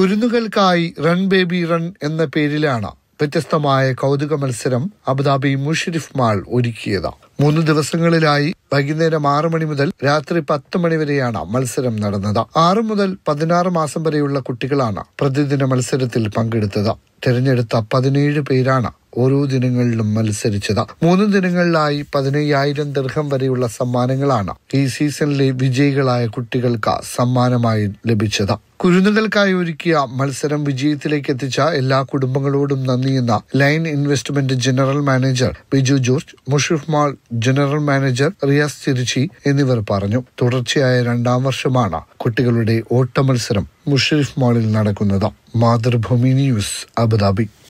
കുരുന്നുകൾക്കായി run baby run എന്ന പേരിലാണ് വ്യത്യസ്തമായ കൗതുക മത്സരം അബുദാബി മുഷരിഫ് മാൾ ഒരുക്കിയത് മൂന്ന് ദിവസങ്ങളിലായി വൈകുന്നേരം ആറ് മണി മുതൽ രാത്രി പത്ത് മണി വരെയാണ് മത്സരം നടന്നത് ആറ് മുതൽ പതിനാറ് മാസം വരെയുള്ള കുട്ടികളാണ് പ്രതിദിന മത്സരത്തിൽ പങ്കെടുത്തത് തിരഞ്ഞെടുത്ത പതിനേഴ് പേരാണ് ഓരോ ദിനങ്ങളിലും മത്സരിച്ചത് മൂന്ന് ദിനങ്ങളിലായി പതിനയ്യായിരം ദീർഘം വരെയുള്ള സമ്മാനങ്ങളാണ് ഈ സീസണിലെ വിജയികളായ കുട്ടികൾക്ക് സമ്മാനമായി ലഭിച്ചത് കുരുന്നുകൾക്കായി ഒരുക്കിയ മത്സരം വിജയത്തിലേക്ക് എത്തിച്ച എല്ലാ കുടുംബങ്ങളോടും നന്ദിയെന്ന line investment general manager Biju George Musheef mall general manager Riyas Tiruchi എന്നിവർ പറഞ്ഞു തുടർച്ചയായ രണ്ടാം വർഷമാണ് കുട്ടികളുടെ ഓട്ട മത്സരം മുഷീഫ് മാളിൽ നടക്കുന്നത് മാതൃഭൂമി ന്യൂസ് അബുദാബി